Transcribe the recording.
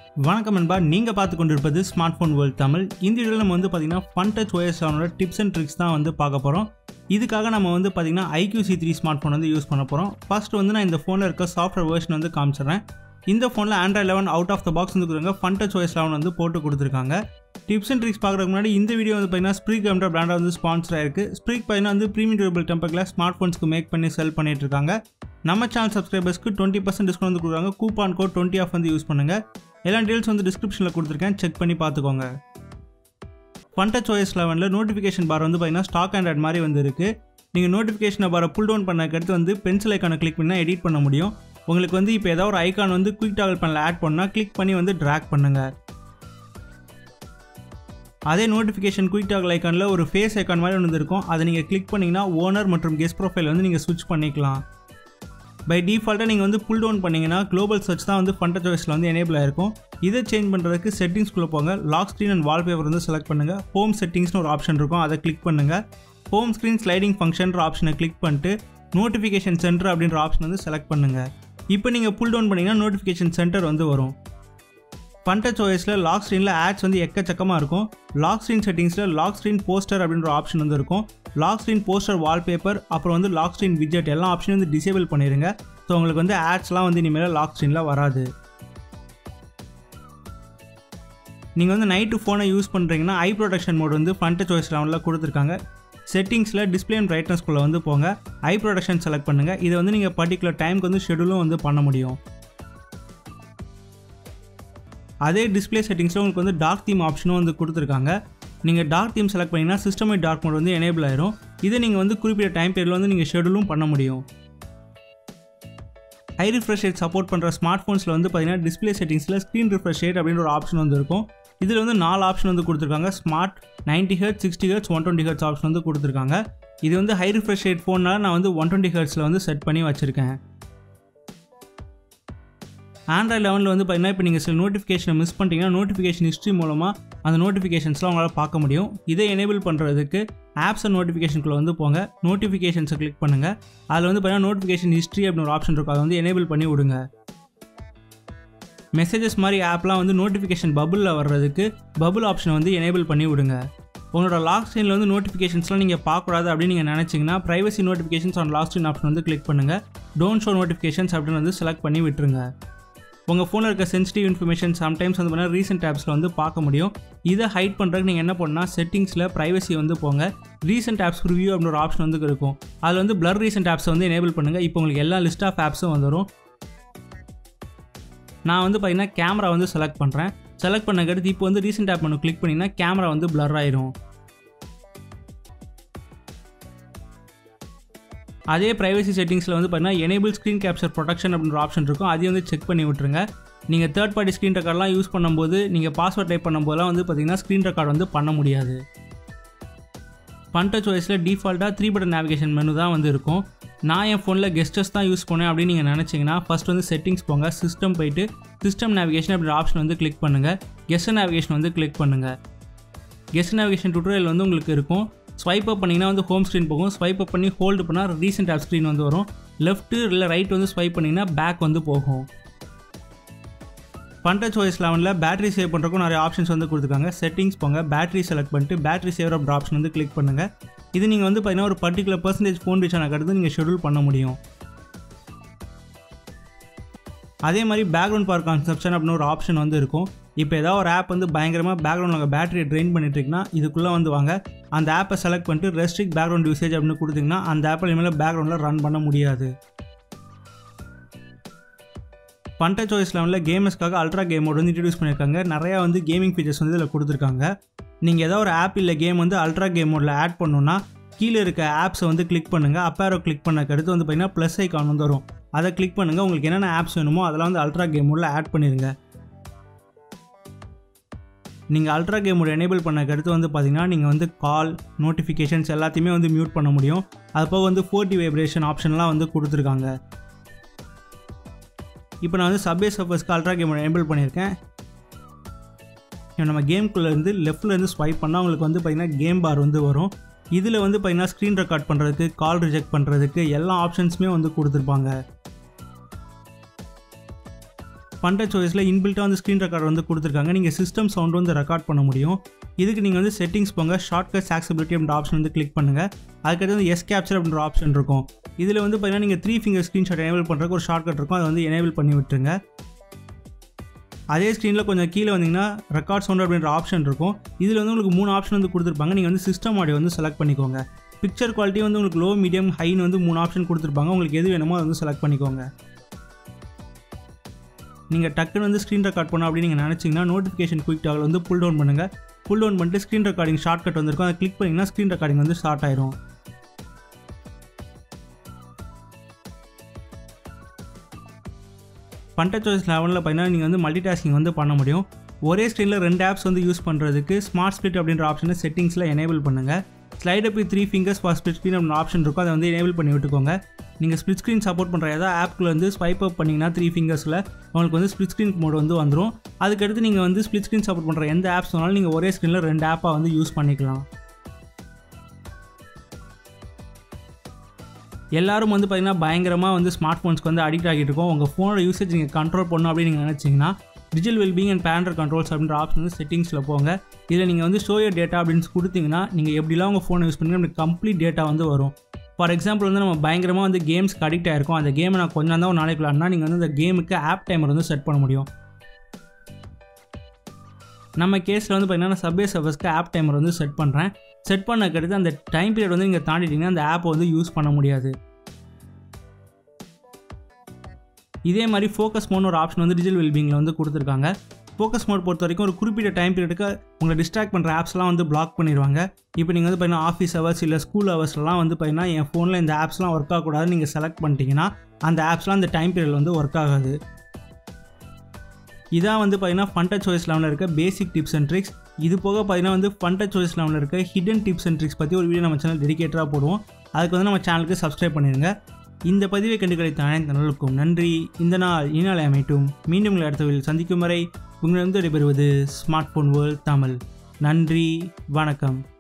வணக்கம் நண்பா நீங்கள் பார்த்து கொண்டிருப்பது ஸ்மார்ட் ஃபோன் வேர்ல்ட் தமிழ் இந்த வீடியோவில் நம்ம வந்து பார்த்தீங்கன்னா ஃபன் டச் OS செவனோட டிப்ஸ் அண்ட் ட்ரிக்ஸ் தான் வந்து பார்க்க போகிறோம் இதுக்காக நம்ம வந்து பார்த்தீங்கன்னா iQOO C three smartphone வந்து யூஸ் பண்ண போகிறோம் ஃபர்ஸ்ட் வந்து நான் இந்த ஃபோனில் இருக்க சாஃப்ட்வேர் வெர்ஷன் வந்து காமிச்சிடுறேன் இந்த ஃபோனில் Android eleven out of the box வந்து கொடுங்க ஃபன் டச் OS லெவன் வந்து போட்டு கொடுத்துருக்காங்க டிப்ஸ் அண்ட் ட்ரிக்ஸ் பார்க்குறதுக்கு முன்னாடி இந்த வீடியோ வந்து பார்த்தீங்கன்னா ஸ்ப்ரீக் என்ற பிராண்டாக வந்து ஸ்பான்சர் ஆயிருக்கு ஸ்ப்ரீக் பார்த்தீங்கன்னா வந்து premium durable temper glass smart ஃபோன்ஸ்க்கு மேக் பண்ணி செல் பண்ணிட்டு இருக்காங்க நம்ம சேனல் சப்ஸ்கிரைபர்ஸ்க்கு டுவெண்ட்டி பர்சன்ட் டிஸ்கவுண்ட் வந்து கொடுக்குறாங்க கூப்பான் கோட் டுவெண்ட்டி ஆஃப் வந்து யூஸ் பண்ணுங்கள் எல்லா டீல்ஸ் வந்து டிஸ்கிரிப்ஷனில் கொடுத்துருக்கேன் செக் பண்ணி பார்த்துக்கோங்க ஃபன்டச் OS லெவனில் நோட்டிஃபிகேஷன் பார் வந்து பார்த்தீங்கன்னா ஸ்டாக் ஆண்ட்ராய்ட் மாதிரி வந்து இருக்குது நீங்கள் நோட்டிஃபிகேஷனை பாரை புல் டவுன் பண்ணக்கு அடுத்து வந்து பென்சில் ஐக்கானை கிளிக் பண்ணால் எடிட் பண்ண முடியும் உங்களுக்கு வந்து இப்போ ஏதாவது ஒரு ஐக்கான் வந்து குயிக் டாகல் பண்ணல ஆட் பண்ணால் கிளிக் பண்ணி வந்து ட்ராக் பண்ணுங்கள் அதே நோட்டிஃபிகேஷன் குயிக் டாகல் ஐக்கானில் ஒரு ஃபேஸ் ஐக்கான் மாதிரி ஒன்று இருக்கும் அதை நீங்கள் கிளிக் பண்ணிங்கன்னா ஓனர் மற்றும் கெஸ்ட் ப்ரொஃபைல் வந்து நீங்கள் ஸ்விட்ச் பண்ணிக்கலாம் பை டிஃபால்ட்டாக நீங்கள் வந்து புல் டவுன் பண்ணிங்கன்னா குளோபல் சர்ச் தான் வந்து ஃபண்டர் சாய்ஸில் வந்து எனேபிள் ஆயிருக்கும் இதை சேஞ்ச் பண்ணுறதுக்கு செட்டிங்ஸ்குள்ளே போங்க லாக் ஸ்க்ரீன் அண்ட் வால்பேப்பர் வந்து செலக்ட் பண்ணுங்கள் ஹோம் செட்டிங்ஸ்னு ஒரு ஆப்ஷன் இருக்கும் அதை கிளிக் பண்ணுங்கள் ஹோம் ஸ்க்ரீன் ஸ்லைடிங் ஃபங்க்ஷன்ற ஆப்ஷனை கிளிக் பண்ணிட்டு நோட்டிஃபிகேஷன் சென்டர் அப்படின்ற ஆப்ஷன் வந்து செலக்ட் பண்ணுங்கள் இப்போ நீங்கள் புல் டவுன் பண்ணிங்கன்னா நோட்டிஃபிகேஷன் சென்டர் வந்து வரும் ஃபன்டச் ஓஎஸில் லாக் ஸ்க்ரீனில் ஆட்ஸ் வந்து எக்கச்சக்கமாக இருக்கும் லாக் ஸ்க்ரீன் செட்டிங்ஸில் லாக் ஸ்க்ரீன் போஸ்டர் அப்படின்ற ஆப்ஷன் வந்து இருக்கும் லாக் ஸ்க்ரீன் போஸ்டர் வால்பேப்பர் அப்புறம் வந்து லாக் ஸ்க்ரீன் விஜெட் எல்லா ஆப்ஷனும் வந்து டிசேபிள் பண்ணிடுங்க ஸோ உங்களுக்கு வந்து ஆட்ஸ்லாம் வந்து இனிமேல் லாக் ஸ்க்ரீனில் வராது நீங்கள் வந்து நைட்டு ஃபோனை யூஸ் பண்ணுறீங்கன்னா ஐ ப்ரொடக்ஷன் மோட் வந்து ஃப்ரண்ட் சாய்ஸ் லெவலில் கொடுத்துருக்காங்க செட்டிங்ஸில் டிஸ்பிளே அண்ட் பிரைட்னஸ்குள்ளே வந்து போங்க ஐ ப்ரொடக்ஷன் செலக்ட் பண்ணுங்கள் இதை வந்து நீங்கள் பர்டிகுலர் டைமுக்கு வந்து ஷெடியூலும் வந்து பண்ண முடியும் அதே டிஸ்பிளே செட்டிங்ஸில் உங்களுக்கு வந்து டார்க் தீம் ஆப்ஷனும் வந்து கொடுத்துருக்காங்க நீங்கள் டார்க் தீம் செலக்ட் பண்ணிங்கன்னா சிஸ்டமே டார்க் மோட் வந்து எனேபிள் ஆயிரும் இதை நீங்கள் வந்து குறிப்பிட்ட டைம் பீரியடில் வந்து நீங்கள் ஷெடியூலும் பண்ண முடியும் ஹை ரிஃப்ரெஷ் ரேட் சப்போர்ட் பண்ணுற ஸ்மார்ட் ஃபோன்ஸில் வந்து பார்த்தீங்கன்னா டிஸ்பிளே செட்டிங்ஸில் ஸ்க்ரீன் ரிஃப்ரெஷ் ரேட் அப்படின்ற ஒரு ஆப்ஷன் வந்து இருக்கும் இதில் வந்து நாலு ஆப்ஷன் வந்து கொடுத்துருக்காங்க smart ninety hertz sixty hertz one twenty hertz option வந்து கொடுத்துருக்காங்க இது வந்து ஹை ரிஃப்ரெஷ் ரேட் ஃபோனால் நான் வந்து ஒன் டுவெண்ட்டி ஹெர்ட்ஸில் வந்து செட் பண்ணி வச்சுருக்கேன் ஆண்ட்ராய்ட் லெவனில் வந்து பார்த்தீங்கன்னா இப்போ நீங்கள் சில நோட்டிஃபிகேஷனை மிஸ் பண்ணிட்டீங்கன்னா நோட்டிஃபிகேஷன் ஹிஸ்ட்ரி மூலமாக அந்த நோட்டிஃபிகேஷன்ஸ்லாம் உங்களால் பார்க்க முடியும் இதை எனேபிள் பண்ணுறதுக்கு ஆப்ஸ் அண்ட் நோட்டிஃபிகேஷனுக்குள்ளே வந்து போங்க நோட்டிஃபிகேஷன்ஸை கிளிக் பண்ணுங்கள் அதில் வந்து பார்த்தீங்கன்னா நோட்டிஃபிகேஷன் ஹிஸ்ட்ரி அப்படின்னு ஒரு ஆப்ஷன் இருக்கும் அதை வந்து எனேபிள் பண்ணி விடுங்க மெசேஜஸ் மாதிரி ஆப்லாம் வந்து நோட்டிஃபிகேஷன் பபுளில் வர்றதுக்கு பபுள் ஆப்ஷனை வந்து எனேபிள் பண்ணி விடுங்க உங்களோட லாக் ஸ்க்ரீனில் வந்து நோட்டிஃபிகேஷன்ஸ்லாம் நீங்கள் பார்க்கக்கூடாது அப்படின்னு நீங்கள் நினச்சிங்கன்னா privacy notifications on lock screen option வந்து கிளிக் பண்ணுங்கள் டோன்ட் ஷோ நோட்டிஃபிகேஷன்ஸ் அப்படின்னு வந்து செலக்ட் பண்ணி விட்டுருங்க உங்கள் ஃபோனில் இருக்க சென்சிட்டிவ் இன்ஃபர்மேஷன் சம்டைம்ஸ் வந்து பார்த்தீங்கன்னா ரீசெண்ட் ஆப்ஸில் வந்து பார்க்க முடியும் இதை ஹைட் பண்ணுறதுக்கு நீங்கள் என்ன பண்ணால் செட்டிங்ஸில் ப்ரைவசி வந்து போங்க ரீசெண்ட் ஆப்ஸ் ரிவ்யூ அப்படின்னு ஒரு ஆப்ஷன் வந்து இருக்கும் அதில் வந்து பிளர் ரீசெண்ட் ஆப்ஸை வந்து எனேபிள் பண்ணுங்கள் இப்போ உங்களுக்கு எல்லா லிஸ்ட் ஆஃப் ஆப்ஸும் வந்துடும் நான் வந்து பார்த்தீங்கன்னா கேமரா வந்து செலக்ட் பண்ணுறேன் செலக்ட் பண்ண கடுத்து இப்போ வந்து ரீசெண்ட் ஆப் ஒன்று கிளிக் பண்ணிங்கன்னா கேமரா வந்து பிளர் ஆயிரும் அதே ப்ரைவசி செட்டிங்ஸில் வந்து பார்த்தீங்கன்னா எனேபிள் ஸ்க்ரீன் கேப்சர் ப்ரொடக்ஷன் அப்படின்ற ஆப்ஷன் இருக்கும் அதையும் வந்து செக் பண்ணி விட்டுருங்க நீங்கள் தேர்ட் பார்ட்டி ஸ்க்ரீன் ரெக்கார்ட்லாம் யூஸ் பண்ணும்போது நீங்கள் பாஸ்வேர்ட் டைப் பண்ணும்போதெல்லாம் வந்து பார்த்தீங்கன்னா ஸ்க்ரீன் ரெக்கார்ட் வந்து பண்ண முடியாது ஃபன்டச் ஓஎஸில் டிஃபால்ட்டாக த்ரீ பட்டன் நேவிகேஷன் மெனு தான் வந்து இருக்கும் நான் என் ஃபோனில் கெஸ்டஸ் தான் யூஸ் பண்ணேன் அப்படின்னு நீங்கள் நினச்சிங்கன்னா ஃபஸ்ட் வந்து செட்டிங்ஸ் போங்க சிஸ்டம் போயிட்டு சிஸ்டம் நேவிகேஷன் அப்படின்ற ஆப்ஷன் வந்து கிளிக் பண்ணுங்கள் கெஸ்ட் நேவிகேஷன் வந்து கிளிக் பண்ணுங்கள் கெஸ்ட் நேவிகேஷன் டுட்டோரியல் வந்து உங்களுக்கு இருக்கும் ஸ்வைப் அப் பண்ணிங்கன்னா வந்து ஹோம் ஸ்க்ரீன் போகும் ஸ்வைப் அப் பண்ணி ஹோல்டு பண்ணால் ரீசெண்ட் ஆப் ஸ்க்ரீன் வந்து வரும் லெஃப்ட்டு இல்லை ரைட் வந்து ஸ்வைப் பண்ணிங்கன்னா பேக் வந்து போகும் ஃபன்டச் ஓஎஸ் லெவனில் பேட்டரி சேவ் பண்ணுறக்கும் நிறைய ஆப்ஷன்ஸ் வந்து கொடுத்துருக்காங்க செட்டிங்ஸ் போங்க பேட்டரி செலக்ட் பண்ணிட்டு பேட்டரி சேவர் அப் ஆப்ஷன் வந்து கிளிக் பண்ணுங்கள் இது நீங்கள் வந்து பார்த்தீங்கன்னா ஒரு பர்டிகுலர் பர்சன்டேஜ் ஃபோன் ரீச் ஆனக்கு அடுத்து நீங்கள் ஷெடியூல் பண்ண முடியும் அதே மாதிரி பேக்ரவுண்ட் பவர் கன்சப்ஷன் அப்படின்னு ஒரு ஆப்ஷன் வந்து இருக்கும் இப்போ ஏதாவது ஒரு ஆப் வந்து பயங்கரமாக பேக்ரவுண்டில் பேட்டரியை ட்ரெயின் பண்ணிட்டுருக்குன்னா இதுக்குள்ளே வந்து வாங்க அந்த ஆப்பை செலக்ட் பண்ணிட்டு ரெஸ்ட்ரிக் பேக்ரவுண்ட் யூசேஜ் அப்படின்னு கொடுத்தீங்கன்னா அந்த ஆப்பில் இனிமேல் பேக்ரவுண்டில் ரன் பண்ண முடியாது பண்ட சாய்ஸ் லெவலில் கேமர்ஸ்க்காக அல்ட்ரா கேம் மோட் வந்து இன்ட்ரடியூஸ் பண்ணியிருக்காங்க நிறையா வந்து கேமிங் ஃபீச்சர்ஸ் வந்து இதில் கொடுத்துருக்காங்க நீங்கள் ஏதாவது ஒரு ஆப் இல்லை கேம் வந்து அல்ட்ரா கேம் மோடில் ஆட் பண்ணணுன்னா கீழே இருக்க ஆப்ஸை வந்து கிளிக் பண்ணுங்கள் அப்பேரோ கிளிக் பண்ணக்கு அடுத்து வந்து பார்த்தீங்கன்னா ப்ளஸ் ஐக்கான் வந்து வரும் அதை கிளிக் பண்ணுங்கள் உங்களுக்கு என்னென்ன ஆப்ஸ் வேணுமோ அதெல்லாம் வந்து அல்ட்ரா கேம் மோடில் ஆட் பண்ணிடுங்க நீங்கள் அல்ட்ரா கேம் மோட் எனேபிள் பண்ணக்கு அடுத்து வந்து பார்த்தீங்கன்னா நீங்கள் வந்து கால் நோட்டிஃபிகேஷன்ஸ் எல்லாத்தையுமே வந்து மியூட் பண்ண முடியும் அது போக வந்து ஃபோர்ட்டி வைப்ரேஷன் ஆப்ஷன்லாம் வந்து கொடுத்துருக்காங்க இப்போ நான் வந்து சப்வே சர்ஃபர்ஸ்க்கு அல்ட்ரா கேம் எனேபிள் பண்ணியிருக்கேன் இப்போ நம்ம கேம்குள்ளே இருந்து லெஃப்ட்டில் இருந்து ஸ்வைப் பண்ணால் உங்களுக்கு வந்து பார்த்திங்கன்னா கேம் பார் வந்து வரும் இதில் வந்து பார்த்திங்கன்னா ஸ்க்ரீன் ரெக்கார்ட் பண்ணுறதுக்கு கால் ரிஜெக்ட் பண்ணுறதுக்கு எல்லா ஆப்ஷன்ஸுமே வந்து கொடுத்துருப்பாங்க ஃபண்டச் ஓஎஸில் இன்பில்ட்டாக வந்து ஸ்க்ரீன் ரெக்கார்ட் வந்து கொடுத்துருக்காங்க நீங்கள் சிஸ்டம் சவுண்ட் வந்து ரெக்கார்ட் பண்ண முடியும் இதுக்கு நீங்கள் வந்து செட்டிங்ஸ் போங்க ஷார்ட்கட்ஸ் ஆக்சபிலிட்டி அப்படின்ற ஆப்ஷன் வந்து கிளிக் பண்ணுங்கள் அதுக்கடுத்து வந்து எஸ் கேப்சர் அப்படின்ற ஆப்ஷன் இருக்கும் இதில் வந்து பார்த்தீங்கன்னா நீங்கள் த்ரீ ஃபிங்கர் ஸ்க்ரீன்ஷாட் எனேபிள் பண்ணுறதுக்கு ஒரு ஷார்ட்கட் இருக்கும் அதை வந்து எனேபிள் பண்ணி விட்டுருங்க அதே ஸ்க்ரீனில் கொஞ்சம் கீழே வந்தீங்கன்னா ரெக்கார்ட் சவுண்ட் அப்படின்ற ஆப்ஷன் இருக்கும் இதில் வந்து உங்களுக்கு மூணு ஆப்ஷன் வந்து கொடுத்துருப்பாங்க நீங்கள் வந்து சிஸ்டம் ஆடியோ வந்து செலக்ட் பண்ணிக்கோங்க பிக்சர் குவாலிட்டி வந்து உங்களுக்கு லோ மீடியம் ஹைன்னு வந்து மூணு ஆப்ஷன் கொடுத்துருப்பாங்க உங்களுக்கு எது வேணுமோ அதை வந்து செலக்ட் பண்ணிக்கோங்க நீங்கள் டக்குன்னு வந்து ஸ்க்ரீன் ரெக்கார்ட் பண்ணோம் அப்படின்னு நீங்கள் நினச்சிங்கன்னா நோட்டிஃபிகேஷன் குயிக் டாகில் வந்து புல் டவுன் பண்ணுங்கள் புல் டவுன் பண்ணிட்டு ஸ்க்ரீன் ரெக்கார்டிங் ஷார்ட்கட் வந்திருக்கும் அதை கிளிக் பண்ணிங்கன்னா ஸ்க்ரீன் ரெக்கார்டிங் வந்து ஸ்டார்ட் ஆயிரும் பண்ட சாய்ஸ் லெவலில் பார்த்தீங்கன்னா நீங்கள் வந்து மல்டி டாஸ்கிங் வந்து பண்ண முடியும் ஒரே ஸ்க்ரீனில் ரெண்டு ஆப்ஸ் வந்து யூஸ் பண்ணுறதுக்கு ஸ்மார்ட் ஸ்பிளிட் அப்படின்ற ஆப்ஷனை செட்டிங்ஸில் எனேபிள் பண்ணுங்கள் slide up three fingers for split screen அப்படின்ற ஆப்ஷன் இருக்கும் அதை வந்து எனேபிள் பண்ணி விட்டுக்கோங்க நீங்கள் ஸ்பிளிட் ஸ்க்ரீன் சப்போர்ட் பண்ணுற ஏதாவது ஆப்பில் வந்து ஸ்வைப் அப் பண்ணிங்கன்னா த்ரீ ஃபிங்கர்ஸில் உங்களுக்கு வந்து ஸ்பிளிட் ஸ்க்ரீன் மோட் வந்து வந்துடும் அதுக்கடுத்து நீங்கள் வந்து ஸ்பிளிட் ஸ்க்ரீன் சப்போர்ட் பண்ணுற எந்த ஆப்ஸ் வேணாலும் நீங்கள் ஒரே ஸ்க்ரீனில் ரெண்டு ஆப்பாக வந்து யூஸ் பண்ணிக்கலாம் எல்லாரும் வந்து பார்த்தீங்கன்னா பயங்கரமாக வந்து ஸ்மார்ட் ஃபோன்ஸ்க்கு வந்து அடிக்ட் ஆகிட்டு இருக்கோம் உங்கள் ஃபோனோட யூசேஜ் நீங்கள் கண்ட்ரோல் பண்ணணும் அப்படின்னு நீங்கள் நினச்சிங்கன்னா digital wellbeing and parental controls அப்படின்ற ஆப்ஷன் வந்து செட்டிங்ஸில் போங்க இதில் நீங்கள் வந்து ஷோயர் டேட்டா அப்படின்னு கொடுத்தீங்கன்னா நீங்கள் எப்படிலாம் உங்கள் ஃபோனை யூஸ் பண்ணி நமக்கு கம்ப்ளீட் டேட்டா வந்து வரும் ஃபார் எக்ஸாம்பிள் வந்து நம்ம பயங்கரமாக வந்து கேம்ஸ்க்கு அடிக்ட் ஆயிருக்கோம் அந்த கேமை நான் கொஞ்சம் தான் ஒரு நாளைக்கு விளாட்னா நீங்கள் வந்து அந்த கேமுக்கு ஆப் டைமர் வந்து செட் பண்ண முடியும் நம்ம கேஸில் வந்து பார்த்தீங்கன்னா சப்வே சர்வஸ்க்கு ஆப் டைமர் வந்து செட் பண்ணுறேன் செட் பண்ணக்கடுத்து அந்த டைம் பீரியட் வந்து நீங்கள் தாண்டிட்டீங்கன்னா அந்த ஆப்பை வந்து யூஸ் பண்ண முடியாது இதே மாதிரி ஃபோக்கஸ் மோட்னு ஒரு ஆப்ஷன் வந்து டிஜிட்டல் வெல்பீங்கில் வந்து கொடுத்துருக்காங்க ஃபோக்கஸ் மோட் பொறுத்த வரைக்கும் ஒரு குறிப்பிட்ட டைம் பீரியடுக்கு உங்களை டிஸ்ட்ராக்ட் பண்ணுற ஆப்ஸ்லாம் வந்து பிளாக் பண்ணிடுவாங்க இப்போ நீங்கள் வந்து பார்த்தீங்கன்னா ஆஃபீஸ் ஹவர்ஸ் இல்லை ஸ்கூல் ஹவர்ஸ்லாம் வந்து பார்த்தீங்கன்னா என் ஃபோனில் இந்த ஆப்ஸ்லாம் ஒர்க் ஆகக்கூடாதுன்னு நீங்கள் செலக்ட் பண்ணிட்டீங்கன்னா அந்த ஆப்ஸ்லாம் அந்த டைம் பீரியட் வந்து ஒர்க் ஆகாது இதான் வந்து பார்த்தீங்கன்னா ஃபண்ட சாய்ஸ் லெவலில் இருக்க பேசிக் டிப்ஸ் அண்ட் ட்ரிக்ஸ் இது போக பார்த்தீங்கன்னா வந்து ஃபண்ட சாய்ஸ் லெவலில் இருக்க ஹிடன் டிப்ஸ் அண்ட் ட்ரிக்ஸ் பற்றி ஒரு வீடியோ நம்ம சேனல் டெடிகேட்டராக போடுவோம் அதுக்கு வந்து நம்ம சேனலுக்கு சப்ஸ்கிரைப் பண்ணிடுங்க இந்த பதிவை கண்டு கிடைத்த அனைத்து நலனுக்கும் நன்றி இந்த நாள் இந்நாளை அமைட்டும் மீண்டும் உங்களை அடுத்த வீடியோவில் சந்திக்கும் வரை உங்களிடம் விடைபெறுவது ஸ்மார்ட் ஃபோன் வேர்ல்ட் தமிழ் நன்றி வணக்கம்